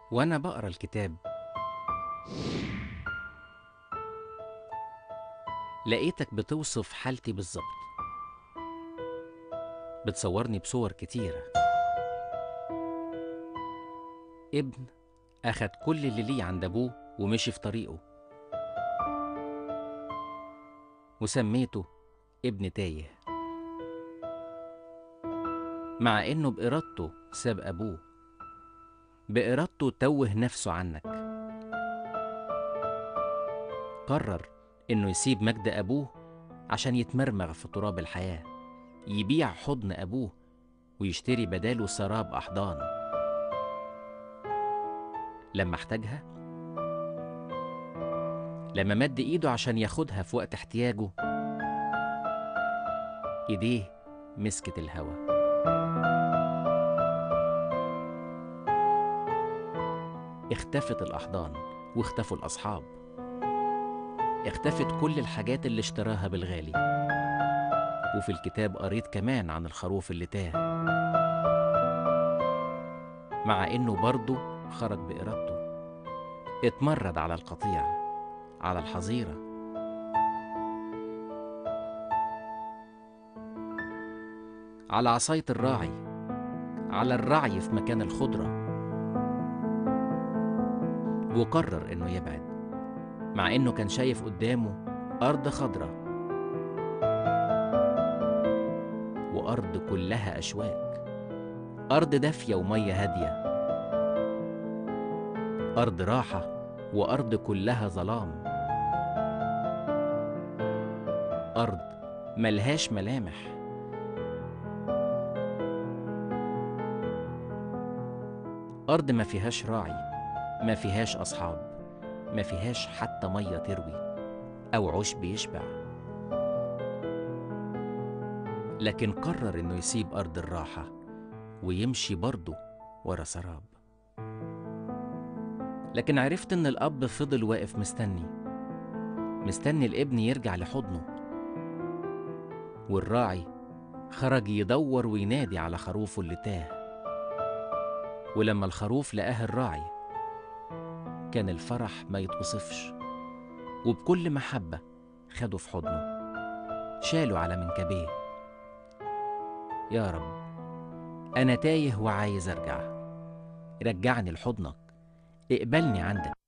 وأنا بقرا الكتاب لقيتك بتوصف حالتي بالظبط بتصورني بصور كتيرة ابن أخد كل اللي ليه عند أبوه ومشي في طريقه وسميته ابن تايه مع إنه بإرادته ساب أبوه بإرادته توه نفسه عنك قرر إنه يسيب مجد أبوه عشان يتمرمغ في تراب الحياة يبيع حضن أبوه ويشتري بداله سراب أحضان لما احتاجها لما مد إيده عشان ياخدها في وقت احتياجه إيديه مسكت الهوا اختفت الأحضان واختفوا الأصحاب اختفت كل الحاجات اللي اشتراها بالغالي وفي الكتاب قريت كمان عن الخروف اللي تاه مع إنه برضه خرج بإرادته اتمرد على القطيع على الحظيرة على عصاية الراعي على الرعي في مكان الخضره وقرر إنه يبعد مع إنه كان شايف قدامه أرض خضرة وأرض كلها أشواك أرض دافية ومية هادية أرض راحة وأرض كلها ظلام أرض ملهاش ملامح أرض ما فيهاش راعي ما فيهاش أصحاب ما فيهاش حتى مية تروي أو عشب يشبع لكن قرر إنه يسيب أرض الراحة ويمشي برضه ورا سراب لكن عرفت إن الأب فضل واقف مستني مستني الابن يرجع لحضنه والراعي خرج يدور وينادي على خروفه اللي تاه ولما الخروف لقاه الراعي كان الفرح ما يتوصفش وبكل محبة خده في حضنه شاله على منكبيه يا رب أنا تايه وعايز أرجع رجعني لحضنك اقبلني عندك